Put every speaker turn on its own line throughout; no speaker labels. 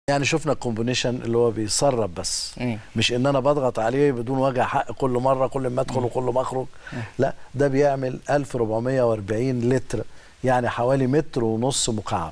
يعني شفنا الكومبينيشن اللي هو بيسرب بس
مم.
مش ان انا بضغط عليه بدون وجه حق كل مره كل ما ادخل وكل ما اخرج لا ده بيعمل 1440 لتر يعني حوالي متر ونص مكعب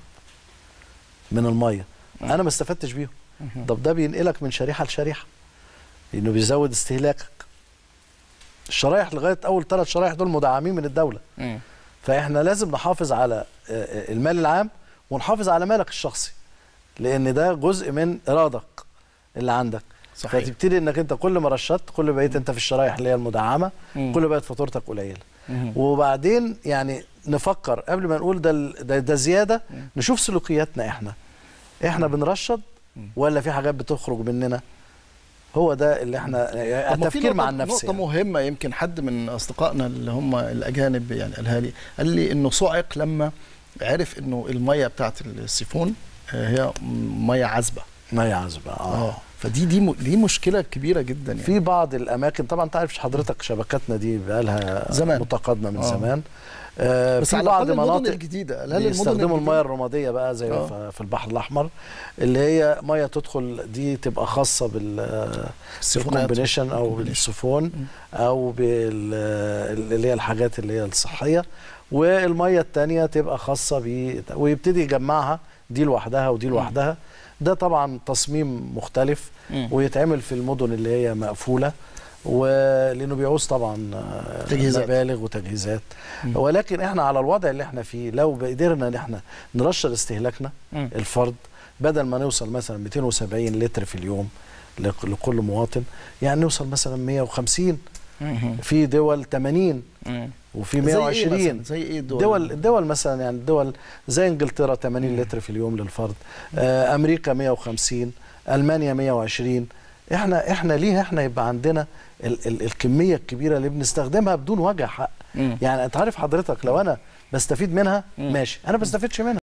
من الميه انا ما استفدتش بيهم طب ده بينقلك من شريحه لشريحه انه بيزود استهلاكك الشرايح لغايه اول ثلاث شرايح دول مدعمين من الدوله
مم.
فاحنا لازم نحافظ على آه، آه، المال العام ونحافظ على مالك الشخصي لان ده جزء من ارادك اللي عندك
صحيح.
فتبتدي انك انت كل ما رشدت كل ما بقيت انت في الشرايح اللي هي المدعمه
مم.
كل ما بقت فاتورتك قليله
مم.
وبعدين يعني نفكر قبل ما نقول ده ال- ده, ده زياده نشوف سلوكياتنا احنا احنا بنرشد ولا في حاجات بتخرج مننا هو ده اللي احنا
طب ما في
التفكير مع
نقطة-
النفس
نقطة
يعني.
مهمة يمكن حد من أصدقائنا اللي هم الأجانب يعني قالها لي قال لي إنه صعق لما عرف إنه المية بتاعت السيفون آه، هي مية عذبة
ما يعزب اه
فدي دي م- دي مشكلة كبيرة جدا يعني
في بعض الاماكن طبعا انت عارف حضرتك شبكاتنا دي بقالها
زمان.
متقدمه من
آه.
زمان آه
بس
في
على
بعض
الأقل المدن
مناطق
الجديدة هل المدن
بيستخدموا المياه
الجديدة
الرماديه بقى زي
آه.
ف- في البحر الاحمر اللي هي ميه تدخل دي تبقى خاصه بال
السيفونات.
بالكومبينيشن او
كومبينيشن.
بالسيفون او بال اللي هي الحاجات اللي هي الصحيه والميه الثانيه تبقى خاصه ب ويبتدي يجمعها دي لوحدها ودي لوحدها ده طبعا تصميم مختلف
مم.
ويتعمل في المدن اللي هي مقفوله ولانه بيعوز طبعا آه،
تجهيزات.
مبالغ وتجهيزات
مم.
ولكن احنا على الوضع اللي احنا فيه لو قدرنا ان احنا نرشد استهلاكنا
مم.
الفرد بدل ما نوصل مثلا 270 لتر في اليوم لك- لكل مواطن يعني نوصل مثلا 150
مم.
في دول 80
مم.
وفي
زي إيه
120
مثلاً؟ زي ايه الدول
دول الدول مثلا يعني الدول زي انجلترا 80 لتر في اليوم للفرد آه امريكا 150 المانيا 120 احنا احنا ليه احنا يبقى عندنا ال ال الكميه الكبيره اللي بنستخدمها بدون وجه حق
مم.
يعني انت عارف حضرتك لو انا بستفيد منها
مم.
ماشي انا بستفيدش منها